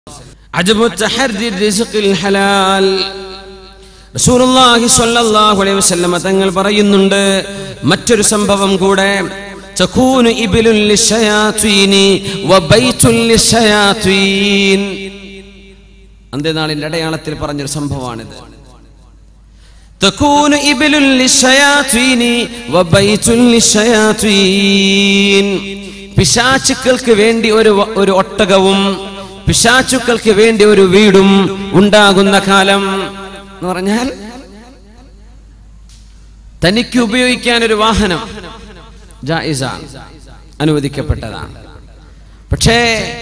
അജബു തഹർരി റിസ്ഖിൽ ഹലാൽ റസൂലുള്ളാഹി സ്വല്ലല്ലാഹു അലൈഹി വസല്ലമ തങ്ങൾ പറയുന്നുണ്ട് മറ്റൊരു സംഭവം കൂടെ തകൂനു ഇബ്ലുൽ ലിശയാത്വീനി വബൈതുൽ ലിശയാത്വീൻ അന്ത്യനാളിന്റെ അടയാളത്തിൽ പറഞ്ഞൊരു സംഭവമാണിത് തകൂനു ഇബ്ലുൽ ലിശയാത്വീനി വബൈതുൽ ലിശയാത്വീൻ പിശാചുക്കൾക്ക് വേണ്ടി ഒരു ഒരു ഒട്ടകവും പിശാചുക്കൾക്ക് വേണ്ടി ഒരു വീടും ഉണ്ടാകുന്ന കാലം എന്ന് പറഞ്ഞാൽ തനിക്ക് ഉപയോഗിക്കാൻ ഒരു വാഹനം ജായിസാണ് അനുവദിക്കപ്പെട്ടതാണ് പക്ഷേ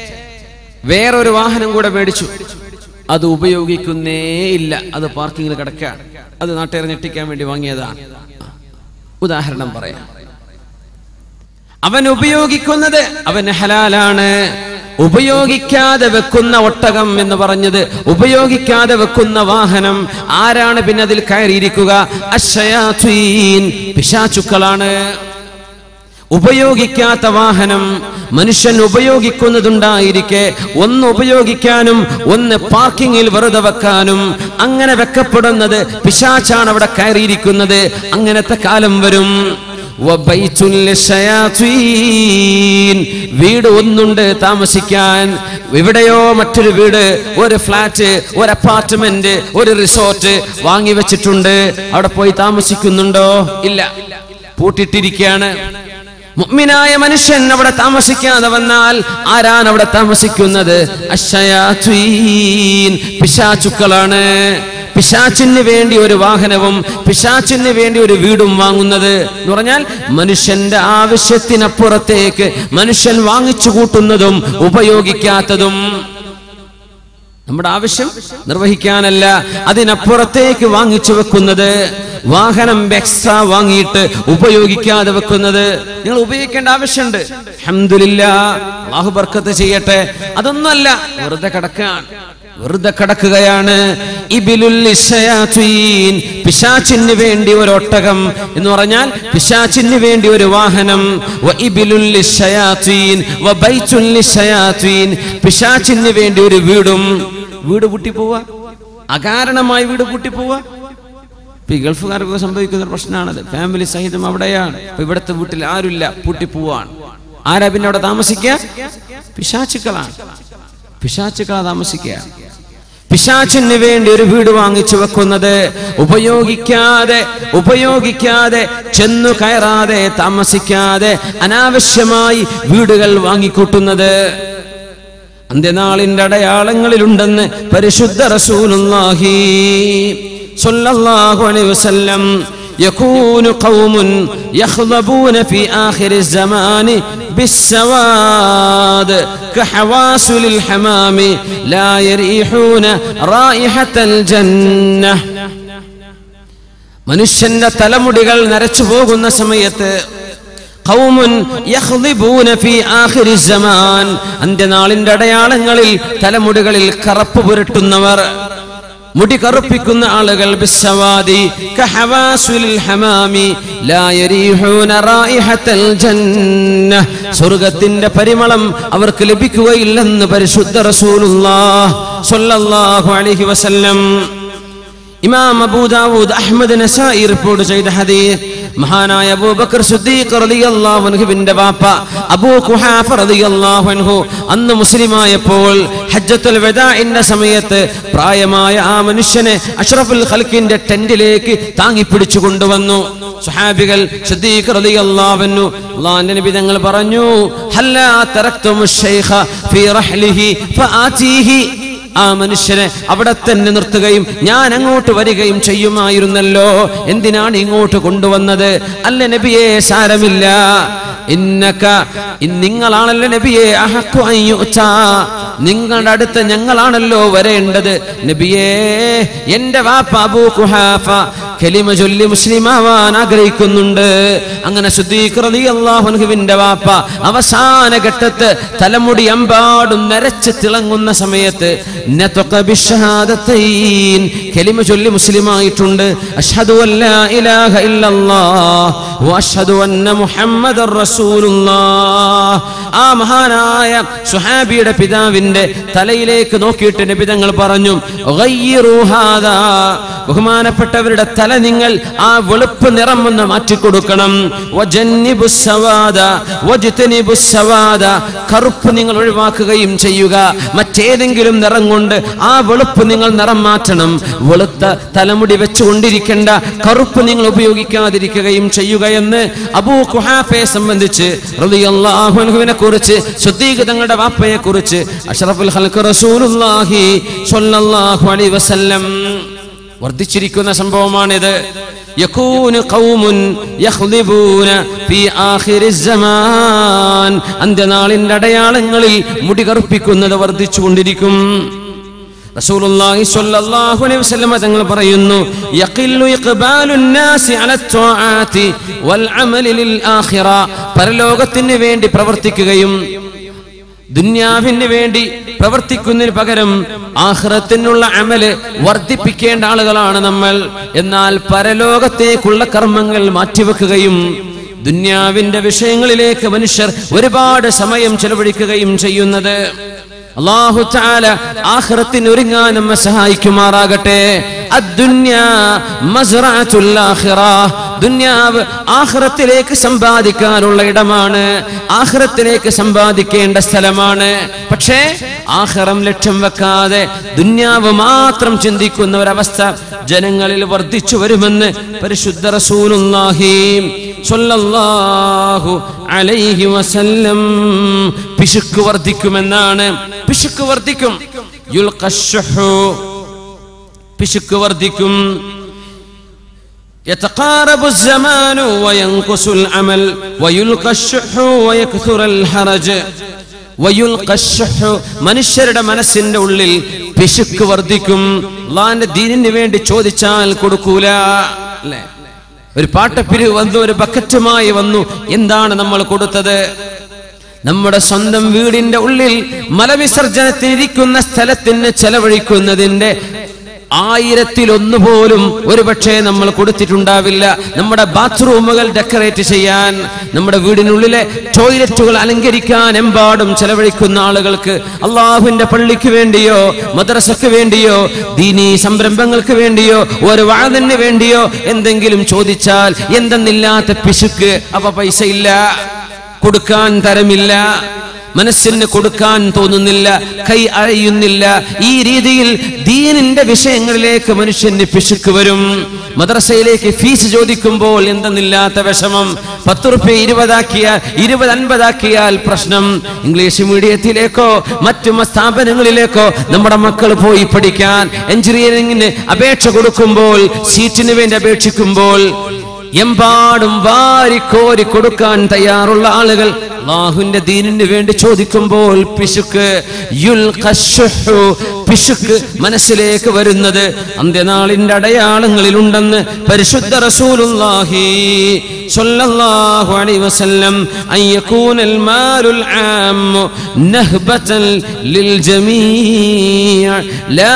വേറൊരു വാഹനം കൂടെ മേടിച്ചു അത് ഉപയോഗിക്കുന്നേ ഇല്ല അത് പാർക്കിങ്ങിൽ കിടക്കുകയാണ് അത് നാട്ടുകാരെ ഞെട്ടിക്കാൻ വേണ്ടി വാങ്ങിയതാണ് ഉദാഹരണം പറയാം അവൻ ഉപയോഗിക്കുന്നത് അവന് ഹലാലാണ് ഉപയോഗിക്കാതെ വെക്കുന്ന ഒട്ടകം എന്ന് പറഞ്ഞത് ഉപയോഗിക്കാതെ വെക്കുന്ന വാഹനം ആരാണ് പിന്നെ അതിൽ കയറിയിരിക്കുക അശയാത്വീൻ പിശാചുക്കളാണ് ഉപയോഗിക്കാത്ത വാഹനം മനുഷ്യൻ ഉപയോഗിക്കുന്നതുണ്ടായിരിക്കെ ഒന്ന് ഉപയോഗിക്കാനും ഒന്ന് പാർക്കിങ്ങിൽ വെറുതെ വെക്കാനും അങ്ങനെ വെക്കപ്പെടുന്നത് പിശാച്ചാണ് അവിടെ കയറിയിരിക്കുന്നത് അങ്ങനത്തെ കാലം വരും വബൈത്തുൽ ലിശയാത്വീൻ. വീട് ഒന്നുണ്ട് താമസിക്കാൻ എവിടെയോ മറ്റൊരു വീട് ഒരു ഫ്ലാറ്റ് ഒരു അപ്പാർട്ട്മെന്റ് ഒരു റിസോർട്ട് വാങ്ങി വെച്ചിട്ടുണ്ട് അവിടെ പോയി താമസിക്കുന്നുണ്ടോ ഇല്ല പൂട്ടിട്ടിരിക്കുകയാണ് മുഅ്മിനായ മനുഷ്യൻ അവിടെ താമസിക്കാതെ വന്നാൽ ആരാണ് അവിടെ താമസിക്കുന്നത് അശയാത്വീൻ പിശാചുക്കളാണ് പിശാച്ചിന് വേണ്ടി ഒരു വാഹനവും പിശാച്ചിന് വേണ്ടി ഒരു വീടും വാങ്ങുന്നത് എന്ന് പറഞ്ഞാൽ മനുഷ്യന്റെ ആവശ്യത്തിനപ്പുറത്തേക്ക് മനുഷ്യൻ വാങ്ങിച്ചു കൂട്ടുന്നതും ഉപയോഗിക്കാത്തതും നമ്മുടെ ആവശ്യം നിർവഹിക്കാനല്ല അതിനപ്പുറത്തേക്ക് വാങ്ങിച്ചു വെക്കുന്നത് വാഹനം എക്സ്ട്രാ വാങ്ങിയിട്ട് ഉപയോഗിക്കാതെ വെക്കുന്നത് നിങ്ങൾ ഉപയോഗിക്കേണ്ട ആവശ്യമുണ്ട് അൽഹംദുലില്ലാ അള്ളാഹു ബർക്കത്ത് ചെയ്യട്ടെ അതൊന്നുമല്ല വെറുതെ കിടക്കാൻ വെറുതെ കിടക്കുകയാണ് ഇബിലുൽ ഇശയാത്വീൻ. പിശാചിന് വേണ്ടി ഒരു ഒട്ടകം എന്ന് പറഞ്ഞാൽ പിശാചിന് വേണ്ടി ഒരു വാഹനം വ ഇബിലുൽ ഇശയാത്വീൻ വ ബൈത്തുൽ ഇശയാത്വീൻ. പിശാചിന് വേണ്ടി ഒരു വീടും വീട് പൂട്ടി പോവാ അകാരണമായി വീട് പൂട്ടി പോവാ ഇപ്പൊ ഈ ഗൾഫുകാർക്ക് സംഭവിക്കുന്ന ഒരു പ്രശ്നമാണത് ഫാമിലി സഹിതം അവിടെയാണ് ഇപ്പൊ ഇവിടുത്തെ വീട്ടിൽ ആരുമില്ല പൂട്ടി പോവാണ് ആരാ പിന്നെ അവിടെ താമസിക്കുക പിശാചുക്കളാണ് പിശാചുക്കളാ താമസിക്കുക പിശാചിന് വേണ്ടി ഒരു വീട് വാങ്ങിച്ചു വെക്കുന്നത് ഉപയോഗിക്കാതെ ഉപയോഗിക്കാതെ ചെന്നു കയറാതെ താമസിക്കാതെ അനാവശ്യമായി വീടുകൾ വാങ്ങിക്കൂട്ടുന്നത് അന്ത്യനാളിന്റെ അടയാളങ്ങളിലുണ്ടെന്ന് പരിശുദ്ധ റസൂലുള്ളാഹി സ്വല്ലല്ലാഹു അലൈഹി വസല്ലം يكون قوم يخضبون في آخر الزمان بالسواد كحواسل الحمام لا يريحون رائحة الجنة മനുഷ്യന്റെ തലമുടികൾ നരച്ചു പോകുന്ന സമയത്ത് ഖൗമുൻ യഖ്ദിബൂന ഫീ ആഖിരി സമാൻ അന്ത്യനാളിന്റെ അടയാളങ്ങളിൽ തലമുടികളിൽ കറുപ്പ് പുരട്ടുന്നവർ മുടി കറുപ്പിക്കുന്ന ആളുകൾ ബിസ്സവാദി കഹവാസുലിൽ ഹമാമി ലാ യരീഹൂന റായിഹത്തൽ ജന്ന സ്വർഗ്ഗത്തിന്റെ പരിമളം അവർക്ക് ലഭിക്കുകയില്ലെന്ന് പരിശുദ്ധ റസൂലുള്ളാഹ് സ്വല്ലല്ലാഹു അലൈഹി വസല്ലം ഇമാം അബൂദാവൂദ് അഹ്മദ് നസായി റിപ്പോർട്ട് ചെയ്ത ഹദീസ് മഹാനായ അബൂബക്കർ സിദ്ദീഖ് റളിയല്ലാഹു അൻഹുവിന്റെ വാപ്പ അബൂ ഖുഹാഫ റളിയല്ലാഹു അൻഹു അന്ന് മുസ്ലിമായപ്പോൾ ഹജ്ജത്തുൽ വദാഇന്റെ സമയത്ത് പ്രായമായ ആ മനുഷ്യനെ അഷ്റഫുൽ ഖൽക്കിന്റെ ടെന്റിലേക്ക് താങ്ങി പിടിച്ചു കൊണ്ടുവന്നു സുഹാബികൾ സിദ്ദീഖ് റളിയല്ലാഹു അൻഹു അല്ലാഹുവിന്റെ നബി തങ്ങൾ പറഞ്ഞു ഹല്ലാ തറക്തുമു ശൈഖ ഫീ റഹ്ലിഹി ഫആതീഹി ആ മനുഷ്യനെ അവിടെ തന്നെ നിർത്തുകയും ഞാൻ അങ്ങോട്ട് വരികയും ചെയ്യുമായിരുന്നല്ലോ എന്തിനാണ് ഇങ്ങോട്ട് കൊണ്ടുവന്നത് അല്ല നബിയെ സാരമില്ല ഇന്നക ഇ- നിങ്ങളാണല്ലോ നബിയെ അഹഖു അൻ യുഅ്താ. നിങ്ങളുടെ അടുത്ത് ഞങ്ങളാണല്ലോ വരേണ്ടത് നബിയേ എന്റെ വാപ്പ അബൂ ഖുഹാഫ കലിമ ചൊല്ലി മുസ്ലിമാവാൻ ആഗ്രഹിക്കുന്നുണ്ട് അങ്ങനെ അള്ളാഹുവിന്റെ വാപ്പ അവസാന ഘട്ടത്ത് തലമുടി അമ്പാടും നരച്ച് തിളങ്ങുന്ന സമയത്ത് നതഖ ബിശ്ശഹാദത്തൈൻ കലിമ ചൊല്ലി മുസ്ലിമായിട്ടുണ്ട് അഷ്ഹദു അല്ലാ ഇലാഹ ഇല്ലല്ലാഹ് വഅഷ്ഹദു അന്ന മുഹമ്മദർ റസൂലുള്ളാഹ് ആ മഹാനായ സുഹാബിയുടെ പിതാവിന്റെ തലയിലേക്ക് നോക്കിയിട്ട് നബിതങ്ങൾ പറഞ്ഞു "ഗയ്യിറൂ ഹാദാ." ബഹുമാനപ്പെട്ടവരുടെ തല നിങ്ങൾ ആ വെളുപ്പ് നിറം ഒന്ന് മാറ്റിക്കൊടുക്കണം വജന്നിബുസ് സവാദ, വജ്തനിബുസ് സവാദ. കറുപ്പ് നിങ്ങൾ ഒഴിവാക്കുകയും ചെയ്യുക മറ്റേതെങ്കിലും നിറം കൊണ്ട് ആ വെളുപ്പ് നിങ്ങൾ നിറം മാറ്റണം വെളുത്ത തലമുടി വെച്ചുകൊണ്ടിരിക്കേണ്ട കറുപ്പ് നിങ്ങൾ ഉപയോഗിക്കാതിരിക്കുകയും ചെയ്യുക എന്ന് അബൂ കുഹാഫയെ സംബന്ധിച്ച് റളിയല്ലാഹുവിനെ കുറിച്ച് സുദ്ദീഖ് തങ്ങളുടെ വാപ്പയെ കുറിച്ച് അഷ്റഫുൽ ഖൽഖ് റസൂലുള്ളാഹി സ്വല്ലല്ലാഹു അലൈഹി വസല്ലം വർദ്ധിച്ചിരിക്കുന്ന സംഭവമാണിത് യകൂനു ഖൗമുൻ യഖ്ദിബൂന ഫീ ആഖിരി സമാൻ അന്ത്യനാളിന്റെ അടയാളങ്ങളിൽ മുടി കറുപ്പിക്കുന്നത് വർദ്ധിച്ചുകൊണ്ടിരിക്കും റസൂലുള്ളാഹി സ്വല്ലല്ലാഹു അലൈഹി വസല്ലം തങ്ങൾ പറയുന്നു യഖില്ലു ഇഖ്ബാലു നാസി അല ത്വാആതി വൽ അമലി ലിൽ ആഖിറ പരലോകത്തിന് വേണ്ടി പ്രവർത്തിക്കുകയും ദുന്യാവിന് വേണ്ടി പ്രവർത്തിക്കുന്നതിന് പകരം ആഹ്റത്തിനുള്ള അമല് വർദ്ധിപ്പിക്കേണ്ട ആളുകളാണ് നമ്മൾ എന്നാൽ പരലോകത്തേക്കുള്ള കർമ്മങ്ങൾ മാറ്റിവെക്കുകയും ദുന്യാവിന്റെ വിഷയങ്ങളിലേക്ക് മനുഷ്യർ ഒരുപാട് സമയം ചെലവഴിക്കുകയും ചെയ്യുന്നത് അള്ളാഹു താല ആഖിറത്തിന് ഒരുങ്ങാൻ നമ്മെ സഹായിക്കുമാറാകട്ടെ അദ്ദുന്യാ മസ്റഅത്തുൽ ആഖിറ ദുന്യാവ് ആഖിറത്തിലേക്ക് സമ്പാദിക്കാനുള്ള ഇടമാണ് ആഖിറത്തിലേക്ക് സമ്പാദിക്കേണ്ട സ്ഥലമാണ് പക്ഷേ ആഖിറം ലക്ഷ്യം വെക്കാതെ ദുന്യാവ് മാത്രം ചിന്തിക്കുന്ന ഒരവസ്ഥ ജനങ്ങളിൽ വർദ്ധിച്ചു വരുമെന്ന് പരിശുദ്ധ റസൂലുള്ളാഹി സ്വല്ലല്ലാഹു അലൈഹി വസല്ലം പിശുക്ക് വർദ്ധിക്കുമെന്നാണ് പിശുക്ക് വർദ്ധിക്കും യുൽഖശ്ശുഹു പിശുക്ക് വർദ്ധിക്കും يتقارب الزمان وينقص العمل ويلقى الشح ويكثر الحرج ويلقى الشح മനുഷ്യരുടെ മനസ്സിന്റെ ഉള്ളിൽ പിശുക്ക് വർദ്ധിക്കും അള്ളാന്റെ ദീനിന് വേണ്ടി ചോദിച്ചാൽ കൊടുക്കൂല അല്ലേ ഒരു പാട്ടപ്പിരിവ് വന്നു ഒരു ബക്കറ്റുമായി വന്നു എന്താണ് നമ്മൾ കൊടുത്തത് നമ്മുടെ സ്വന്തം വീടിന്റെ ഉള്ളിൽ മലവിസർജനത്തിനിരിക്കുന്ന സ്ഥലത്തിന് ചെലവഴിക്കുന്നതിന്റെ ആയിരത്തിലൊന്ന് പോലും ഒരുപക്ഷെ നമ്മൾ കൊടുത്തിട്ടുണ്ടാവില്ല നമ്മുടെ ബാത്റൂമുകൾ ഡെക്കറേറ്റ് ചെയ്യാൻ നമ്മുടെ വീടിനുള്ളിലെ ടോയ്ലറ്റുകൾ അലങ്കരിക്കാൻ എമ്പാടും ചെലവഴിക്കുന്ന ആളുകൾക്ക് അള്ളാഹുവിന്റെ പള്ളിക്ക് വേണ്ടിയോ മദ്രസക്ക് വേണ്ടിയോ ദീനീ സംരംഭങ്ങൾക്ക് വേണ്ടിയോ ഒരു വാതിന് വേണ്ടിയോ എന്തെങ്കിലും ചോദിച്ചാൽ എന്തെന്നില്ലാത്ത പിശുക്ക് അപ്പൊ പൈസ ഇല്ല കൊടുക്കാൻ തരമില്ല മനസ്സിന് കൊടുക്കാൻ തോന്നുന്നില്ല കൈ അഴയുന്നില്ല ഈ രീതിയിൽ ദീനിന്റെ വിഷയങ്ങളിലേക്ക് മനുഷ്യന് പിശുക്ക് വരും മദ്രസയിലേക്ക് ഫീസ് ചോദിക്കുമ്പോൾ എന്തെന്നില്ലാത്ത വിഷമം പത്ത് റുപ്യ ഇരുപതാക്കിയാൽ ഇരുപത് അൻപതാക്കിയാൽ പ്രശ്നം ഇംഗ്ലീഷ് മീഡിയത്തിലേക്കോ മറ്റു സ്ഥാപനങ്ങളിലേക്കോ നമ്മുടെ മക്കൾ പോയി പഠിക്കാൻ എഞ്ചിനീയറിംഗിന് അപേക്ഷ കൊടുക്കുമ്പോൾ സീറ്റിന് വേണ്ടി അപേക്ഷിക്കുമ്പോൾ എമ്പാടും വാരിക്കോരി കൊടുക്കാൻ തയ്യാറുള്ള ആളുകൾ അള്ളാഹുവിന്റെ ദീനിന് വേണ്ടി ചോദിക്കുമ്പോൾ പിശുക്ക് യുൽഖശ്ശുഹു, പിശുക്ക് മനസ്സിലേക്ക് വരുന്നത് അന്ത്യനാളിന്റെ അടയാളങ്ങളിലുണ്ടെന്ന് പരിശുദ്ധ റസൂലുള്ളാഹി സ്വല്ലല്ലാഹു അലൈഹി വസല്ലം അൻ യകൂനൽ മാലുൽ ആം നഹ്ബതൻ ലിൽ ജമീഅ ലാ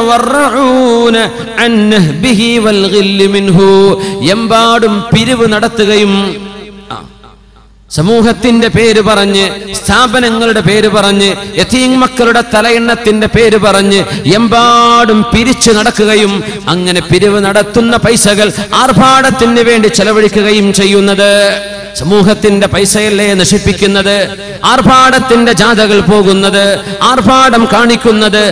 യതവറഊന അൻ നഹ്ബിഹി വൽ ഗില്ല് മിൻഹു എമ്പാടും പിരിവ് നടത്തുകയും ആ, സമൂഹത്തിന്റെ പേര് പറഞ്ഞ് സ്ഥാപനങ്ങളുടെ പേര് പറഞ്ഞ് യതീം മക്കളുടെ തലയെണ്ണത്തിന്റെ പേര് പറഞ്ഞ് എമ്പാടും പിരിച്ചു നടക്കുകയും അങ്ങനെ പിരിവ് നടത്തുന്ന പൈസകൾ ആർഭാടത്തിന് വേണ്ടി ചെലവഴിക്കുകയും ചെയ്യുന്നത് സമൂഹത്തിന്റെ പൈസയല്ലേ നശിപ്പിക്കുന്നത് ആർഭാടത്തിന്റെ ജാഥകൾ പോകുന്നത് ആർഭാടം കാണിക്കുന്നത്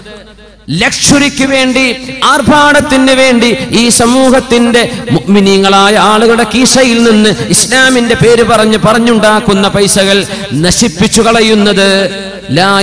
ലക്ഷറിക്ക് വേണ്ടി ആർഭാടത്തിന് വേണ്ടി ഈ സമൂഹത്തിന്റെ മുഗ്മിനീങ്ങളായ ആളുകളുടെ കീശയിൽ നിന്ന് ഇസ്ലാമിന്റെ പേര് പറഞ്ഞ് പറഞ്ഞുണ്ടാക്കുന്ന പൈസകൾ നശിപ്പിച്ചു കളയുന്നത് ലാ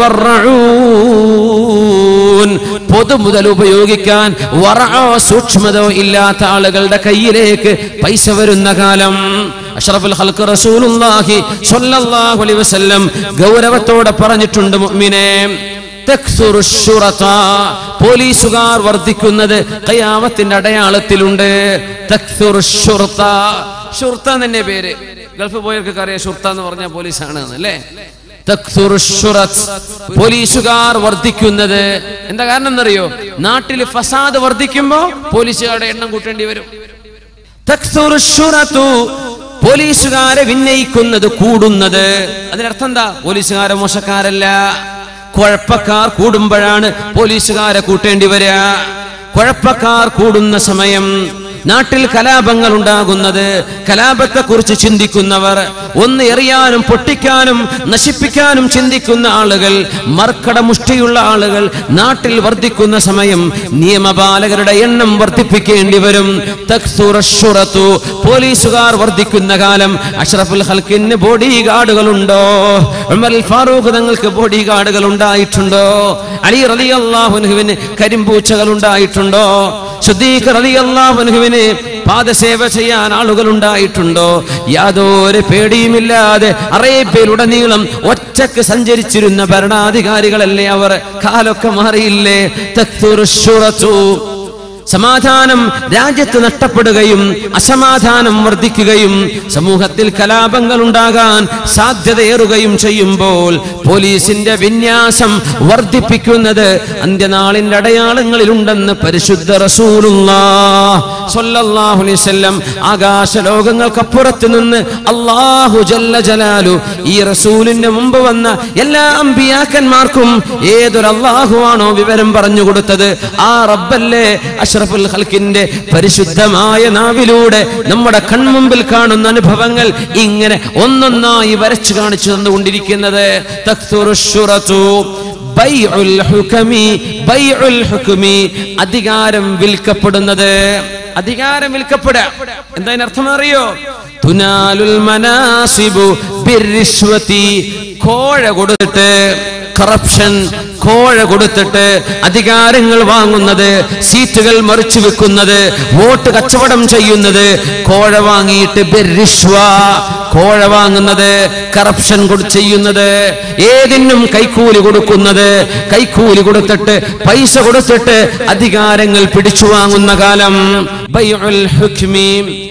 യതവറഊൻ. പൊതുമുതൽ ഉപയോഗിക്കാൻ വറഅോ സൂക്ഷ്മതയോ ഇല്ലാത്ത ആളുകളുടെ കയ്യിലേക്ക് പൈസ വരുന്ന കാലം അഷ്റഫുൽ ഖൽഖ് റസൂലുള്ളാഹി സ്വല്ലല്ലാഹു അലൈഹി വസല്ലം ഗൗരവത്തോടെ പറഞ്ഞിട്ടുണ്ട് മുഅ്മിനെ തക്സുറു ശുറതാ. പോലീസുകാർ വർദ്ധിക്കുന്നത് കയാമത്തിന്റെ അടയാളത്തിലുണ്ട് തക്സുറു ശുറതാ. ഷുർത്ത തന്നെ പേര് ഗൾഫ് പോയവർക്കൊക്കെ അറിയാം ഷുർത്ത എന്ന് പറഞ്ഞാൽ പോലീസാണ് അല്ലേ തക്സുറു ശുറത്ത്. പോലീസുകാർ വർദ്ധിക്കുന്നത് എന്താ കാരണം എന്നറിയോ നാട്ടിൽ ഫസാദ് വർദ്ധിക്കുമ്പോ പോലീസുകാരുടെ എണ്ണം കൂട്ടേണ്ടി വരും തക്സുറു ശുറത്തു. പോലീസുകാരെ വിന്നയിക്കുന്നത് കൂടുന്നത് അതിനർത്ഥം എന്താ പോലീസുകാരെ മോശക്കാരല്ല കുഴപ്പക്കാർ കൂടുമ്പോഴാണ് പോലീസുകാരെ കൂട്ടേണ്ടി വരിക കുഴപ്പക്കാർ കൂടുന്ന സമയം നാട്ടിൽ കലാപങ്ങൾ ഉണ്ടാകുന്നത് കലാപത്തെ കുറിച്ച് ചിന്തിക്കുന്നവർ ഒന്ന് എറിയാനും പൊട്ടിക്കാനും നശിപ്പിക്കാനും ചിന്തിക്കുന്ന ആളുകൾ മർക്കട മുഷ്ടിയുള്ള ആളുകൾ നാട്ടിൽ വർദ്ധിക്കുന്ന സമയം നിയമപാലകരുടെ എണ്ണം വർദ്ധിപ്പിക്കേണ്ടി വരും തക്സുറ ശുറത്തു. പോലീസുകാർ വർദ്ധിക്കുന്ന കാലം അഷ്റഫുൽ ഹൽക്കിന് ബോഡി ഗാർഡുകളുണ്ടോ ഉമർ ഫാറൂഖ് തങ്ങൾക്ക് ബോഡി ഗാർഡുകൾ ഉണ്ടായിട്ടുണ്ടോ അലി റലി അള്ളാഹുനുഹുവിന് കരിമ്പൂച്ചകൾ ഉണ്ടായിട്ടുണ്ടോ സുദ്ദീഖ് റലി അള്ളാഹുനുഹുവിന് പാദസേവ ചെയ്യാൻ ആളുകൾ ഉണ്ടായിട്ടുണ്ടോ യാതൊരു പേടിയുമില്ലാതെ അറേബ്യയിലുടനീളം ഒറ്റക്ക് സഞ്ചരിച്ചിരുന്ന ഭരണാധികാരികളല്ലേ അവർ കാലൊക്കെ മാറിയില്ലേ തക്തുറു ശുറത്തു. സമാധാനം രാജ്യത്ത് നഷ്ടപ്പെടുകയും അസമാധാനം വർദ്ധിക്കുകയും സമൂഹത്തിൽ കലാപങ്ങൾ ഉണ്ടാകാൻ സാധ്യതയേറുകയും ചെയ്യുമ്പോൾ പോലീസിന്റെ വിന്യാസം വർദ്ധിപ്പിക്കുന്നത് അന്ത്യനാളിന്റെ അടയാളങ്ങളിലുണ്ടെന്ന് പരിശുദ്ധ റസൂലുള്ളാഹുലിസ്ലം ആകാശ ലോകങ്ങൾക്കപ്പുറത്ത് നിന്ന് അള്ളാഹു ജല്ല ജലാലു ഈ റസൂലിന്റെ മുമ്പ് വന്ന എല്ലാ അമ്പിയാക്കന്മാർക്കും ഏതൊരു അള്ളാഹുവാണോ വിവരം പറഞ്ഞു കൊടുത്തത് ആ റബ്ബല്ലേ അഷ്റഫുൽ ഹൽക്കിന്റെ പരിശുദ്ധമായ നാവിലൂടെ നമ്മുടെ കൺമുമ്പിൽ കാണുന്ന അനുഭവങ്ങൾ ഇങ്ങനെ ഒന്നൊന്നായി വരച്ചു കാണിച്ചു തന്നുകൊണ്ടിരിക്കുന്നത് തക്തുറു ശുറത്തു. ബൈഉൽ ഹുകമി, ബൈഉൽ ഹുക്മി. അധികാരം വിൽക്കപ്പെടുന്നത് അധികാരം വിൽക്കപ്പെടുക എന്താ അർത്ഥം അറിയോ തുനാലുൽ മനാസിബു ബിർരിശ്വതി. കോഴ കൊടുത്തിട്ട് കറപ്ഷൻ കോഴ കൊടുത്തിട്ട് അധികാരങ്ങൾ വാങ്ങുന്നത് സീറ്റുകൾ മറിച്ചു വെക്കുന്നത് വോട്ട് കച്ചവടം ചെയ്യുന്നത് കോഴ വാങ്ങിയിട്ട് ബിർരിശ്വ. കോഴ വാങ്ങുന്നത് കറപ്ഷൻ കൊടു ചെയ്യുന്നത് ഏതിനും കൈക്കൂലി കൊടുക്കുന്നത് കൈക്കൂലി കൊടുത്തിട്ട് പൈസ കൊടുത്തിട്ട് അധികാരങ്ങൾ പിടിച്ചു വാങ്ങുന്ന കാലം ബൈഉൽ ഹുക്മി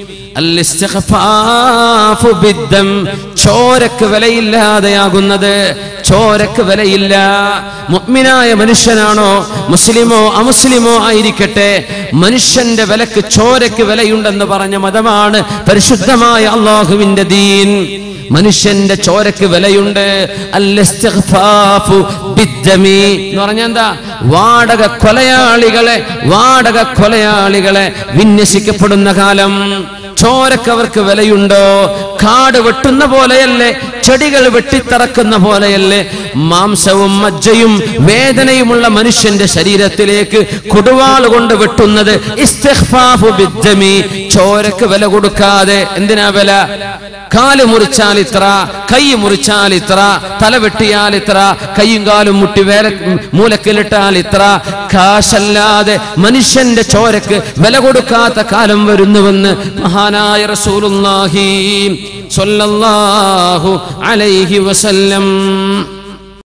അൽ-ഇസ്തിഖ്ഫാഫു ബിദ്ദം. ചോരക്ക് വിലയില്ലാതെയാകുന്നത് ചോരക്ക് വിലയില്ല മുഅ്മിനായ മനുഷ്യനാണോ മുസ്ലിമോ അമുസ്ലിമോ ആയിരിക്കട്ടെ മനുഷ്യന്റെ വിലക്ക് ചോരക്ക് വിലയുണ്ടെന്ന് പറഞ്ഞ മതമാണ് പരിശുദ്ധമായ അള്ളാഹുവിന്റെ ദീൻ മനുഷ്യന്റെ ചോരക്ക് വിലയുണ്ട് അൽ-ഇസ്തിഗ്ഫാഫു ബിദ്ദമി എന്ന് പറഞ്ഞാ എന്താ വാടക കൊലയാളികളെ വാടക കൊലയാളികളെ വിന്യസിക്കപ്പെടുന്ന കാലം ചോരക്ക് അവർക്ക് വിലയുണ്ടോ കാട് വെട്ടുന്ന പോലെയല്ലേ ചെടികൾ വെട്ടിത്തറക്കുന്ന പോലെയല്ലേ മാംസവും മജ്ജയും വേദനയുമുള്ള മനുഷ്യന്റെ ശരീരത്തിലേക്ക് കൊടുവാൾ കൊണ്ട് വെട്ടുന്നത് ഇസ്തിഗ്ഫാഫു ബിദ്ദമി. ചോരക്ക് വില കൊടുക്കാതെ എന്തിനാ വില കാല് മുറിച്ചാൽ ഇത്ര കൈ മുറിച്ചാൽ ഇത്ര തല വെട്ടിയാൽ ഇത്ര കൈയും കാലും മുട്ടി വേല മൂലക്കിലിട്ടാൽ ഇത്ര കാശല്ലാതെ മനുഷ്യന്റെ ചോരക്ക് വില കൊടുക്കാത്ത കാലം വരുന്നുവെന്ന് മഹാനായ റസൂലുള്ളാഹി സ്വല്ലല്ലാഹു അലൈഹി വസല്ലം